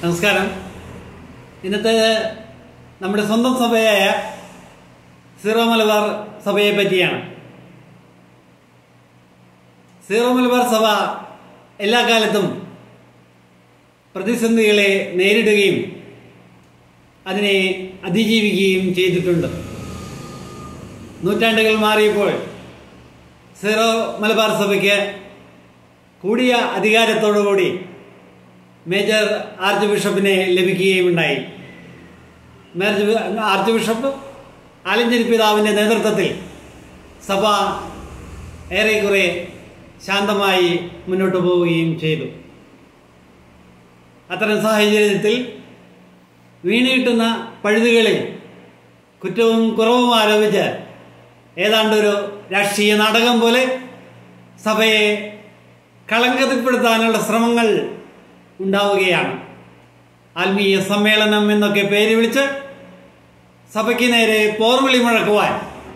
നമസ്കാരം ഇന്നത്തെ നമ്മുടെ സ്വന്തം സഭയായ സീറോ മലബാർ സഭയെ പറ്റിയാണ് സീറോ മലബാർ സഭ എല്ലാ കാലത്തും പ്രതിസന്ധികളെ നേരിടുകയും അതിനെ അതിജീവിക്കുകയും ചെയ്തിട്ടുണ്ട് നൂറ്റാണ്ടുകൾ മാറിയപ്പോൾ സീറോ മലബാർ സഭയ്ക്ക് കൂടിയ അധികാരത്തോടുകൂടി മേജർ ആർച്ച് ബിഷപ്പിനെ ലഭിക്കുകയും ഉണ്ടായി മേജർ ആർച്ച് ബിഷപ്പ് ആലഞ്ചേരി പിതാവിൻ്റെ നേതൃത്വത്തിൽ സഭ ഏറെക്കുറെ ശാന്തമായി മുന്നോട്ട് പോവുകയും ചെയ്തു അത്തരം സാഹചര്യത്തിൽ വീണുകിട്ടുന്ന പഴുതുകളിൽ കുറ്റവും കുറവും ആരോപിച്ച് ഏതാണ്ടൊരു രാഷ്ട്രീയ നാടകം പോലെ സഭയെ കളങ്കത്തിൽപ്പെടുത്താനുള്ള ശ്രമങ്ങൾ ഉണ്ടാവുകയാണ് ആത്മീയ സമ്മേളനം എന്നൊക്കെ പേര് വിളിച്ച് സഭയ്ക്ക് നേരെ പോർവിളി മുഴക്കുവാൻ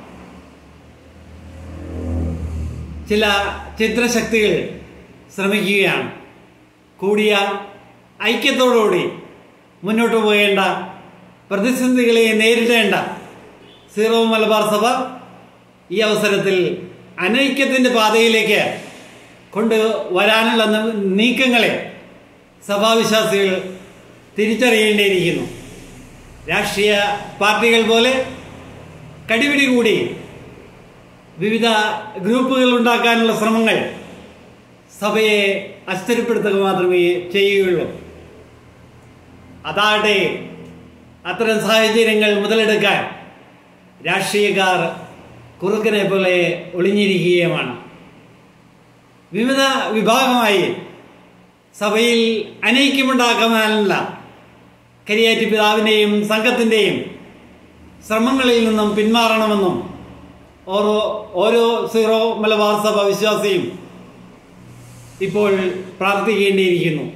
ചില ചിത്രശക്തികൾ ശ്രമിക്കുകയാണ് കൂടിയ ഐക്യത്തോടുകൂടി മുന്നോട്ട് പോകേണ്ട പ്രതിസന്ധികളെ നേരിടേണ്ട സീറോ മലബാർ സഭ ഈ അവസരത്തിൽ അനൈക്യത്തിൻ്റെ പാതയിലേക്ക് കൊണ്ടുവരാനുള്ള നീക്കങ്ങളെ സഭാവിശ്വാസികൾ തിരിച്ചറിയേണ്ടിയിരിക്കുന്നു രാഷ്ട്രീയ പാർട്ടികൾ പോലെ കടിപിടി കൂടി വിവിധ ഗ്രൂപ്പുകൾ ഉണ്ടാക്കാനുള്ള ശ്രമങ്ങൾ സഭയെ അസ്ഥിരപ്പെടുത്തുക മാത്രമേ ചെയ്യുകയുള്ളൂ അതാകട്ടെ അത്തരം സാഹചര്യങ്ങൾ മുതലെടുക്കാൻ രാഷ്ട്രീയക്കാർ കുറുക്കനെ പോലെ ഒളിഞ്ഞിരിക്കുകയുമാണ് വിവിധ വിഭാഗമായി സഭയിൽ അനൈക്യമുണ്ടാക്കാനുള്ള കരിയാറ്റി പിതാവിൻ്റെയും സംഘത്തിൻ്റെയും ശ്രമങ്ങളിൽ നിന്നും പിന്മാറണമെന്നും ഓരോ ഓരോ സീറോ മലബാർ സഭ വിശ്വാസിയും ഇപ്പോൾ പ്രാർത്ഥിക്കേണ്ടിയിരിക്കുന്നു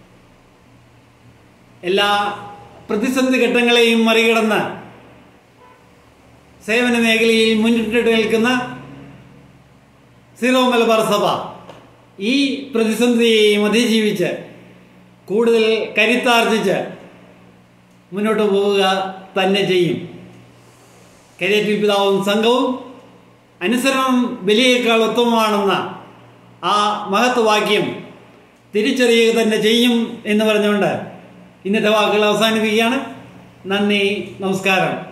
എല്ലാ പ്രതിസന്ധി ഘട്ടങ്ങളെയും മറികടന്ന് സേവന മേഖലയിൽ മുന്നിട്ട് നിൽക്കുന്ന സീറോ മലബാർ സഭ ഈ പ്രതിസന്ധിയെയും അതിജീവിച്ച് കൂടുതൽ കരുത്താർജിച്ച് മുന്നോട്ട് പോവുക തന്നെ ചെയ്യും കരിയറ്റിൽ പിതാവും സംഘവും അനുസരണം ബലിയേക്കാൾ ഉത്തമമാണെന്ന ആ മഹത്വവാക്യം തിരിച്ചറിയുക തന്നെ ചെയ്യും എന്ന് പറഞ്ഞുകൊണ്ട് ഇന്നത്തെ വാക്കുകൾ അവസാനിപ്പിക്കുകയാണ് നന്ദി നമസ്കാരം